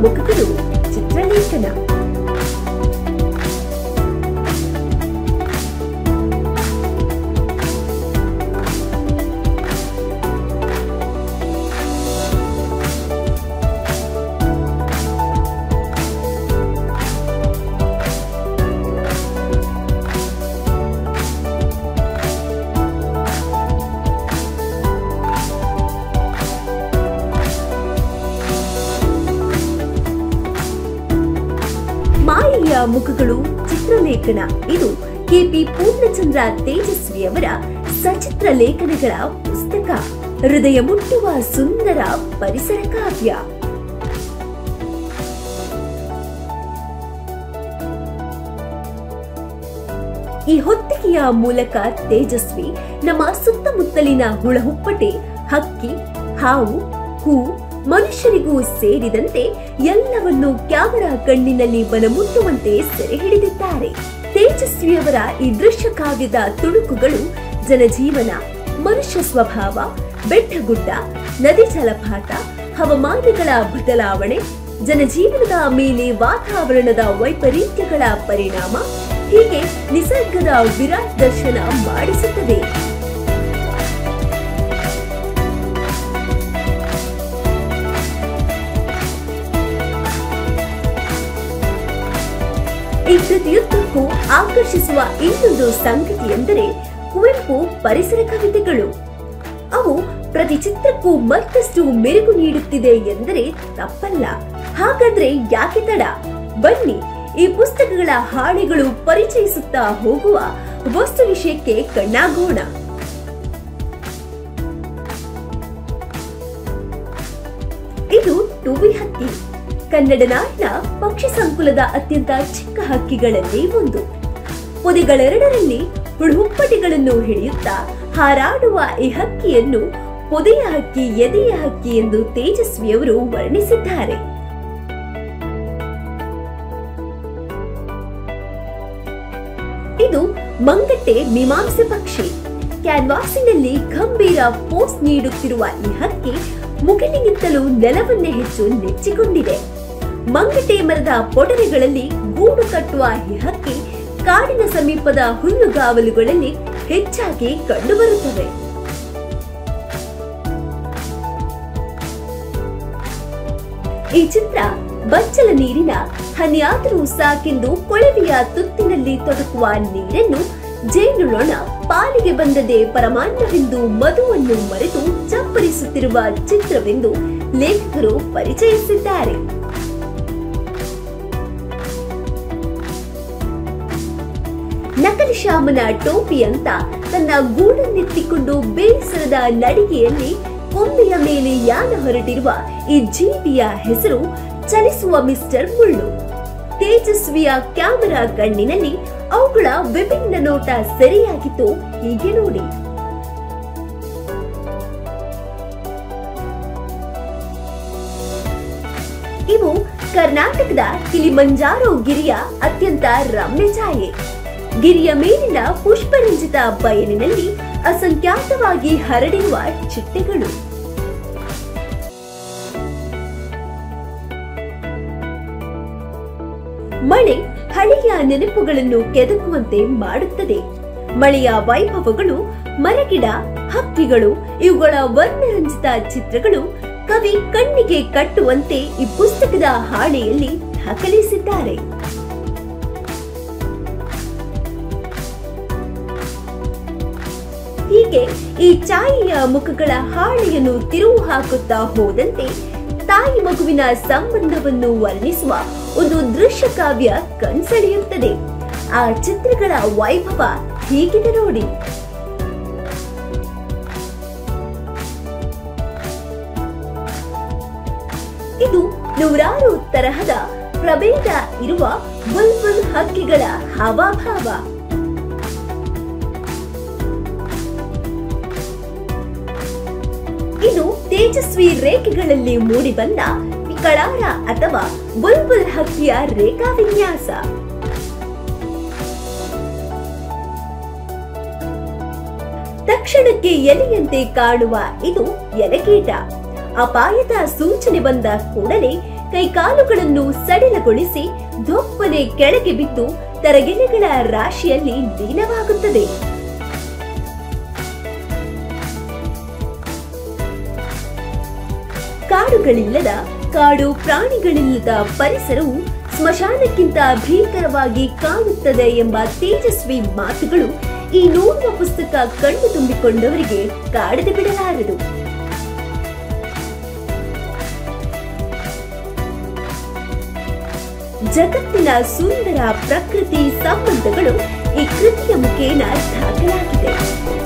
ಮುಖಗಳು ಚಿತ್ರಲೇಖನ ಮಾಯೆಯ ಮುಖಗಳು ಚಿತ್ರಲೇಖನ ಇದು ಕೆಪಿ ಪೂರ್ಣಚಂದ್ರ ತೇಜಸ್ವಿಯವರ ಸಚಿತ್ರ ಲೇಖನಗಳ ಪುಸ್ತಕ ಹೃದಯ ಮುಟ್ಟುವ ಸುಂದರ ಪರಿಸರ ಕಾವ್ಯ ಈ ಹೊತ್ತಿಗೆಯ ಮೂಲಕ ತೇಜಸ್ವಿ ನಮ್ಮ ಸುತ್ತಮುತ್ತಲಿನ ಹುಳಹುಪ್ಪಟೆ ಹಕ್ಕಿ ಹಾವು ಹೂ ಮನುಷ್ಯರಿಗೂ ಸೇರಿದಂತೆ ಎಲ್ಲವನ್ನೂ ಕ್ಯಾಮೆರಾ ಕಣ್ಣಿನಲ್ಲಿ ಬಲಮುಟ್ಟುವಂತೆ ಸೆರೆ ಹಿಡಿದಿದ್ದಾರೆ ತೇಜಸ್ವಿಯವರ ಈ ದೃಶ್ಯ ಕಾವ್ಯದ ತುಣುಕುಗಳು ಜನಜೀವನ ಮನುಷ್ಯ ಸ್ವಭಾವ ಬೆಟ್ಟಗುಡ್ಡ ನದಿ ಜಲಪಾತ ಹವಾಮಾನಗಳ ಬದಲಾವಣೆ ಜನಜೀವನದ ಮೇಲೆ ವಾತಾವರಣದ ವೈಪರೀತ್ಯಗಳ ಪರಿಣಾಮ ಹೀಗೆ ನಿಸರ್ಗದ ವಿರಾಟ್ ದರ್ಶನ ಮಾಡಿಸುತ್ತದೆ ಈ ಪ್ರತಿಯೊಂದಕ್ಕೂ ಆಕರ್ಷಿಸುವ ಇನ್ನೊಂದು ಸಂಗತಿ ಎಂದರೆ ಕುವೆಂಪು ಪರಿಸರ ಕವಿತೆಗಳು ಅವು ಪ್ರತಿ ಚಿತ್ರಕ್ಕೂ ಮತ್ತಷ್ಟು ಮೆರುಗು ನೀಡುತ್ತಿದೆ ಎಂದರೆ ತಪ್ಪಲ್ಲ ಹಾಗಾದ್ರೆ ಯಾಕೆ ತಡ ಬನ್ನಿ ಈ ಪುಸ್ತಕಗಳ ಹಾಳೆಗಳು ಪರಿಚಯಿಸುತ್ತಾ ಹೋಗುವ ವಸ್ತು ವಿಷಯಕ್ಕೆ ಕಣ್ಣಾಗೋಣ ಇದು ಟುವಿ ಹಕ್ಕಿ ಕನ್ನಡ ನಾಡಿನ ಪಕ್ಷಿ ಸಂಕುಲದ ಅತ್ಯಂತ ಚಿಕ್ಕ ಹಕ್ಕಿಗಳಲ್ಲಿ ಒಂದು ಪೊದೆಗಳೆರಡರಲ್ಲಿ ಹುಳುಹುಪ್ಪಟೆಗಳನ್ನು ಹಿಡಿಯುತ್ತಾ ಹಾರಾಡುವ ಈ ಹಕ್ಕಿಯನ್ನು ಪೊದೆಯ ಹಕ್ಕಿ ಎದೆಯ ಹಕ್ಕಿ ಎಂದು ತೇಜಸ್ವಿಯವರು ವರ್ಣಿಸಿದ್ದಾರೆ ಇದು ಮಂಗಟ್ಟೆ ಮೀಮಾಂಸೆ ಪಕ್ಷಿ ಕ್ಯಾನ್ವಾಸಿನಲ್ಲಿ ಗಂಭೀರ ಪೋಸ್ ನೀಡುತ್ತಿರುವ ಈ ಹಕ್ಕಿ ಮುಗಿಲಿಗಿಂತಲೂ ನೆಲವನ್ನೇ ಹೆಚ್ಚು ನೆಚ್ಚಿಕೊಂಡಿದೆ ಮಂಗಟೆ ಮರದ ಪೊಟರೆಗಳಲ್ಲಿ ಗೂಡು ಕಟ್ಟುವ ಈ ಹಕ್ಕಿ ಕಾಡಿನ ಸಮೀಪದ ಹುಲ್ಲುಗಾವಲುಗಳಲ್ಲಿ ಹೆಚ್ಚಾಗಿ ಕಂಡುಬರುತ್ತವೆ ಈ ಚಿತ್ರ ಬಚ್ಚಲ ನೀರಿನ ಹನಿಯಾದರೂ ಸಾಕೆಂದು ಕೊಳವೆಯ ತುತ್ತಿನಲ್ಲಿ ತೊಡಕುವ ನೀರನ್ನು ಜೇನುಳೊಣ ಪಾಲಿಗೆ ಬಂದದೆ ಪರಮಾನ್ನವೆಂದು ಮಧುವನ್ನು ಮರೆತು ಚಪ್ಪರಿಸುತ್ತಿರುವ ಚಿತ್ರವೆಂದು ಲೇಖಕರು ಪರಿಚಯಿಸಿದ್ದಾರೆ ನಕಲಿ ಶ್ಯಾಮನ ಟೋಪಿ ಅಂತ ತನ್ನ ಗೂಡನ್ನೆತ್ತಿಕೊಂಡು ಬೇಸರದ ನಡಿಗೆಯಲ್ಲಿ ಕೊಂಬೆಯ ಮೇಲೆ ಯಾನ ಹೊರಟಿರುವ ಈ ಜೀವಿಯ ಹೆಸರು ಚಲಿಸುವ ಮಿಸ್ಟರ್ ಮುಳ್ಳು ತೇಜಸ್ವಿಯ ಕ್ಯಾಮೆರಾ ಕಣ್ಣಿನಲ್ಲಿ ಅವುಗಳ ವಿಭಿನ್ನ ನೋಟ ಸರಿಯಾಗಿತ್ತು ಹೀಗೆ ನೋಡಿ ಇವು ಕರ್ನಾಟಕದ ಕಿಲಿಮಂಜಾರೋ ಗಿರಿಯ ಅತ್ಯಂತ ರಮ್ಯ ಛಾಯೆ ಗಿರಿಯ ಮೇಲಿನ ಪುಷ್ಪರಂಜಿತ ಬಯಲಿನಲ್ಲಿ ಅಸಂಖ್ಯಾತವಾಗಿ ಹರಡಿರುವ ಚಿಟ್ಟೆಗಳು ಮಳೆ ಹಳೆಯ ನೆನಪುಗಳನ್ನು ಕೆದಕುವಂತೆ ಮಾಡುತ್ತದೆ ಮಳೆಯ ವೈಭವಗಳು ಮರಗಿಡ ಹಕ್ಕಿಗಳು ಇವುಗಳ ವರ್ಣರಂಜಿತ ಚಿತ್ರಗಳು ಕವಿ ಕಣ್ಣಿಗೆ ಕಟ್ಟುವಂತೆ ಈ ಪುಸ್ತಕದ ಹಾಳೆಯಲ್ಲಿ ದಾಖಲಿಸಿದ್ದಾರೆ ಹೀಗೆ ಈ ಛಾಯೆಯ ಮುಖಗಳ ಹಾಳೆಯನ್ನು ತಿರುವು ಹಾಕುತ್ತಾ ಹೋದಂತೆ ತಾಯಿ ಮಗುವಿನ ಸಂಬಂಧವನ್ನು ವರ್ಣಿಸುವ ಒಂದು ದೃಶ್ಯ ಕಾವ್ಯ ಕಣ್ಸೆಳೆಯುತ್ತದೆ ಆ ಚಿತ್ರಗಳ ವೈಭವ ಹೀಗಿದೆ ನೋಡಿ ಇದು ನೂರಾರು ತರಹದ ಪ್ರಭೇದ ಇರುವ ಬುಲ್ಬುಲ್ ಹಕ್ಕಿಗಳ ಹಾವಭಾವ ಇದು ತೇಜಸ್ವಿ ರೇಖೆಗಳಲ್ಲಿ ಮೂಡಿಬಂದ ಕಳಾರ ಅಥವಾ ಬುಲ್ಬುಲ್ ಹಕ್ಕಿಯ ರೇಖಾ ವಿನ್ಯಾಸ ತಕ್ಷಣಕ್ಕೆ ಎಲೆಯಂತೆ ಕಾಣುವ ಇದು ಎಲೆಕೀಟ ಅಪಾಯದ ಸೂಚನೆ ಬಂದ ಕೂಡಲೇ ಕೈಕಾಲುಗಳನ್ನು ಸಡಿಲಗೊಳಿಸಿ ದೊಪ್ಪನೆ ಕೆಳಗೆ ಬಿದ್ದು ತರಗೆಲೆಗಳ ರಾಶಿಯಲ್ಲಿ ಲೀನವಾಗುತ್ತದೆ ಕಾಡುಗಳಿಲ್ಲದ ಕಾಡು ಪ್ರಾಣಿಗಳಿಲ್ಲದ ಪರಿಸರವು ಸ್ಮಶಾನಕ್ಕಿಂತ ಭೀಕರವಾಗಿ ಕಾಣುತ್ತದೆ ಎಂಬ ತೇಜಸ್ವಿ ಮಾತುಗಳು ಈ ನೋಡುವ ಪುಸ್ತಕ ಕಣ್ಣು ತುಂಬಿಕೊಂಡವರಿಗೆ ಕಾಡದೆ ಬಿಡಲಾರದು ಜಗತ್ತಿನ ಸುಂದರ ಪ್ರಕೃತಿ ಸಂಬಂಧಗಳು ಈ ಕೃತಿಯ ಮುಖೇನ ದಾಖಲಾಗಿದೆ